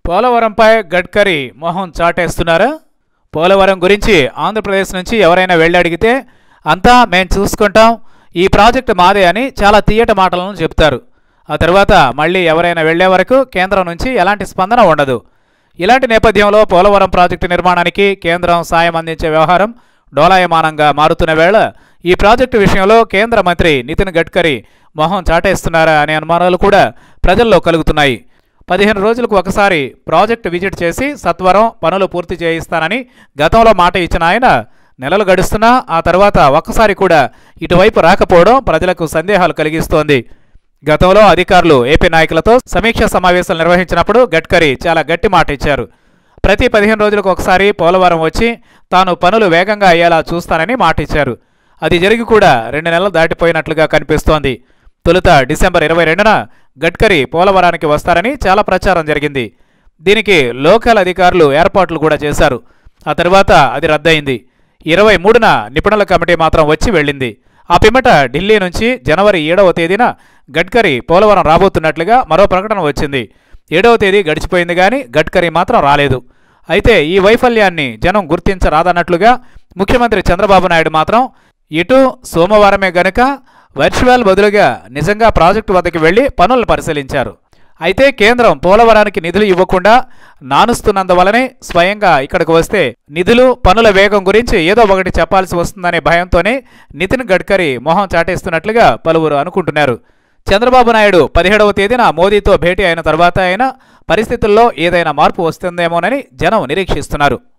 పోలవరంపై గడ్కరీ మొహం చాటేస్తున్నారా పోలవరం గురించి ఆంధ్రప్రదేశ్ నుంచి ఎవరైనా వెళ్ళి అడిగితే అంతా మేం చూసుకుంటాం ఈ ప్రాజెక్టు మాదే అని చాలా తీయట మాటలను చెప్తారు ఆ తర్వాత మళ్ళీ ఎవరైనా వెళ్లే వరకు కేంద్రం నుంచి ఎలాంటి స్పందన ఉండదు ఇలాంటి నేపథ్యంలో పోలవరం ప్రాజెక్టు నిర్మాణానికి కేంద్రం సాయం అందించే వ్యవహారం డోలాయమానంగా మారుతున్న వేళ ఈ ప్రాజెక్టు విషయంలో కేంద్ర మంత్రి నితిన్ గడ్కరీ మొహం చాటేస్తున్నారా అనే అనుమానాలు కూడా ప్రజల్లో కలుగుతున్నాయి పదిహేను రోజులకు ఒకసారి ప్రాజెక్టు విజిట్ చేసి సత్వరం పనులు పూర్తి చేయిస్తానని గతంలో మాట ఇచ్చిన ఆయన నెలలు గడుస్తున్నా ఆ తర్వాత ఒక్కసారి కూడా ఇటువైపు రాకపోవడం ప్రజలకు సందేహాలు కలిగిస్తోంది గతంలో అధికారులు ఏపీ నాయకులతో సమీక్ష సమావేశాలు నిర్వహించినప్పుడు గడ్కరీ చాలా గట్టి మాట ఇచ్చారు ప్రతి పదిహేను రోజులకు ఒకసారి పోలవరం వచ్చి తాను పనులు వేగంగా అయ్యేలా చూస్తానని మాట ఇచ్చారు అది జరిగి కూడా రెండు నెలలు దాటిపోయినట్లుగా కనిపిస్తోంది తొలుత డిసెంబర్ ఇరవై రెండున గడ్కరీ పోలవరానికి వస్తారని చాలా ప్రచారం జరిగింది దీనికి లోకల్ అధికారులు ఏర్పాట్లు కూడా చేశారు ఆ తర్వాత అది రద్దయింది ఇరవై మూడున నిపుణుల కమిటీ మాత్రం వచ్చి వెళ్ళింది ఆ పిమ్మట ఢిల్లీ నుంచి జనవరి ఏడవ తేదీన గడ్కరీ పోలవరం రాబోతున్నట్లుగా మరో ప్రకటన వచ్చింది ఏడవ తేదీ గడిచిపోయింది కానీ గడ్కరీ మాత్రం రాలేదు అయితే ఈ వైఫల్యాన్ని జనం గుర్తించరాదన్నట్లుగా ముఖ్యమంత్రి చంద్రబాబు నాయుడు మాత్రం ఇటు సోమవారమే గనుక వర్చువల్ బదులుగా నిజంగా ప్రాజెక్టు వద్దకు వెళ్లి పనులను పరిశీలించారు అయితే కేంద్రం పోలవరానికి నిధులు ఇవ్వకుండా నానుస్తున్నందువలనే స్వయంగా ఇక్కడికి వస్తే నిధులు పనుల వేగం గురించి ఏదో ఒకటి చెప్పాల్సి వస్తుందనే భయంతోనే నితిన్ గడ్కరీ మొహం చాటేస్తున్నట్లుగా పలువురు అనుకుంటున్నారు చంద్రబాబు నాయుడు పదిహేడవ తేదీన మోదీతో భేటీ అయిన తర్వాత అయినా పరిస్థితుల్లో ఏదైనా మార్పు వస్తుందేమోనని జనం నిరీక్షిస్తున్నారు